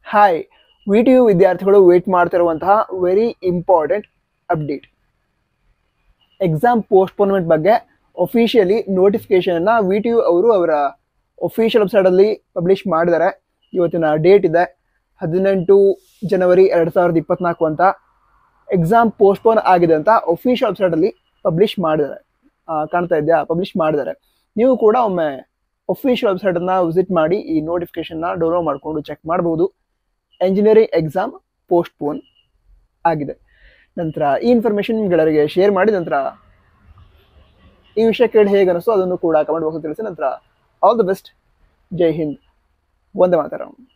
hi V T U ವಿದ್ಯಾರ್ಥಿಗಳು wait ಮಾಡ್ತಿರುವಂತಹ very important update exam postponement ಬಗ್ಗೆ officially ನೋಟಿಫಿಕೇಶನ್ನ ವಿ ಟಿ ಯು ಅವರು ಅವರ ಒಫಿಷಿಯಲ್ ವೆಬ್ಸೈಟಲ್ಲಿ ಪಬ್ಲಿಷ್ ಮಾಡಿದ್ದಾರೆ ಇವತ್ತಿನ ಡೇಟ್ ಇದೆ ಹದಿನೆಂಟು ಜನವರಿ ಎರಡು ಸಾವಿರದ ಇಪ್ಪತ್ನಾಲ್ಕು ಅಂತ ಎಕ್ಸಾಮ್ ಪೋಸ್ಟ್ಪೋನ್ ಆಗಿದೆ ಅಂತ ಒಫಿಷಿಯಲ್ ವೆಬ್ಸೈಟಲ್ಲಿ ಪಬ್ಲಿಷ್ ಮಾಡಿದ್ದಾರೆ ಆ, ಕಾಣ್ತಾ ಇದೆಯಾ ಪಬ್ಲಿಷ್ ಮಾಡಿದ್ದಾರೆ ನೀವು ಕೂಡ ಒಮ್ಮೆ ಒಫಿಷಿಯಲ್ ವೆಬ್ಸೈಟನ್ನು ವಿಸಿಟ್ ಮಾಡಿ ಈ ನೋಟಿಫಿಕೇಶನ್ನ ಡೌನ್ಲೋಡ್ ಮಾಡಿಕೊಂಡು ಚೆಕ್ ಮಾಡ್ಬೋದು ಎಂಜಿನಿಯರಿಂಗ್ ಎಕ್ಸಾಮ್ ಪೋಸ್ಟ್ಪೋನ್ ಆಗಿದೆ ನಂತರ ಈ ಇನ್ಫಾರ್ಮೇಷನ್ ನಿಮ್ಗೆಲ್ಲರಿಗೆ ಶೇರ್ ಮಾಡಿ ನಂತರ ಈ ವಿಷಯ ಕೇಳಿ ಹೇಗೆ ಅನಿಸ್ತು ಅದನ್ನು ಕೂಡ ಕಮೆಂಟ್ ಬಾಕ್ಸ್ ತಿಳಿಸಿ ನಂತರ all the best Jai Hind ಒಂದೇ ಮಾತಾಡೋಣ